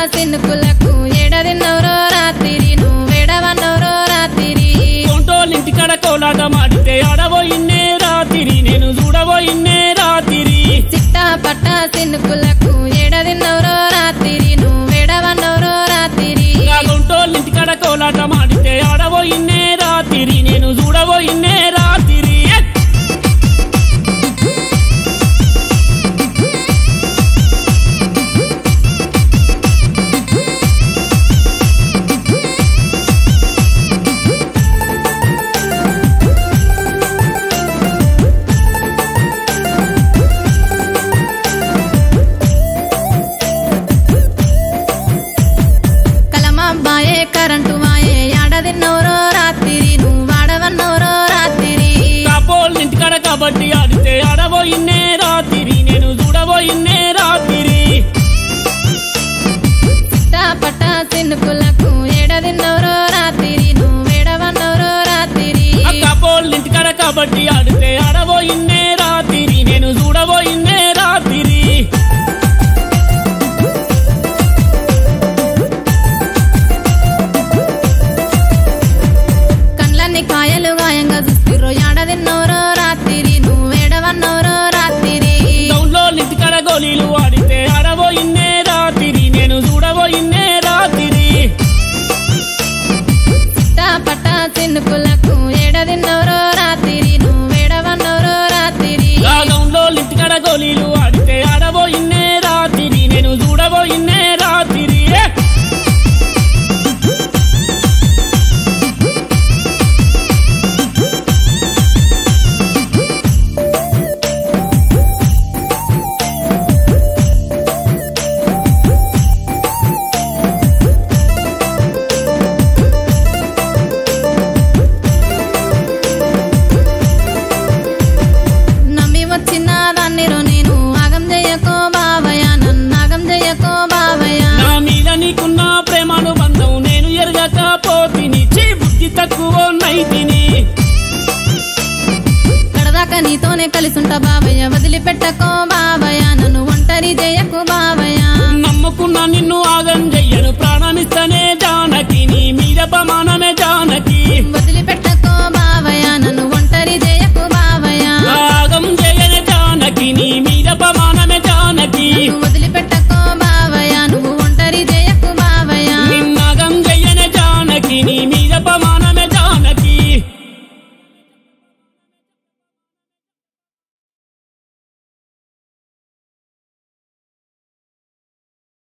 సిన్నుకులకు ఏడదిన్నవరో రాత్రి నువ్వేడవన్నవరో రాత్రి కొంటోళ్ళింటికాడ కోలాటం ఆడితే ఆడబోయిన్నే రాత్రి నేను చూడబోయిన్నే రాత్రి చిట్టా పట్ట సిన్నుకులకు ఏడదిన్నవరో రాత్రి నువ్వేడవన్నవరో రాత్రి నా కొంటోళ్ళింటికాడ కోలాటం ఆడితే ఆడబోయిన్నే రాత్రి నేను చూడబోయిన్నే రాత్రి కలమాబాయే కరెంటు మాయే ఏడదిన్నవరో రాత్రి నువ్వాడవన్నవరో రాత్రి కాపోళ్ళింటికాడ కబడ్డీ ఆడితే ఆడబోయిన్నే రాత్రి నేను చూడబోయిన్నే రాత్రి చిట్టా పట్ట సిన్నుకులకు ఏడదిన్నవరో రాత్రి నువ్వేడవన్నవరో రాత్రి ఆ కాపోళ్ళింటికాడ కబడ్డీ ఆడితే ఆడబోయిన్నే రాత్రి నేను చూడబోయిన్నే రాత్రి కండ్లన్నీ కాయలు గాయంగా చూస్తుర్రో ఏడదిన్నవరో రాత్రి నువ్వేడవన్నవరో రాత్రి టౌన్లో ఇంటికాడ గోళీలు ఆడితే ఆడబోయిన్నే రాత్రి నేను చూడబోయిన్నే రాత్రి చిట్టా పట్ట సిన్నుకులకు ఏడదిన్నవరో రాత్రి నువ్వేడవన్నవరో రాత్రి రాగంలో ఇంటికాడ గోళీలు ఆడితే ఆడబోయిన్నే రాత్రి నేను చూడబోయిన్నే రాత్రి నమ్మి వచ్చిన దాన్నిరో నేను ఆగం చెయ్యకో బావయ్య నన్ను ఆగం చెయ్యకో బావయ్య నా మీద నీకున్న ప్రేమాను బంధం నేను ఎరగకపోతిని చీ బుద్ధి తక్కువ నైతిని కడదాకా నీతోనే కలిసుంటా బావయ్య వదిలిపెట్టకో బావయ్య నన్ను ఒంటరి చేయకు బావయ్య నమ్ముకున్న నిన్ను ఆగం చెయ్యను ప్రాణమిస్తనే జానకి నీ మీద ప్రమాణం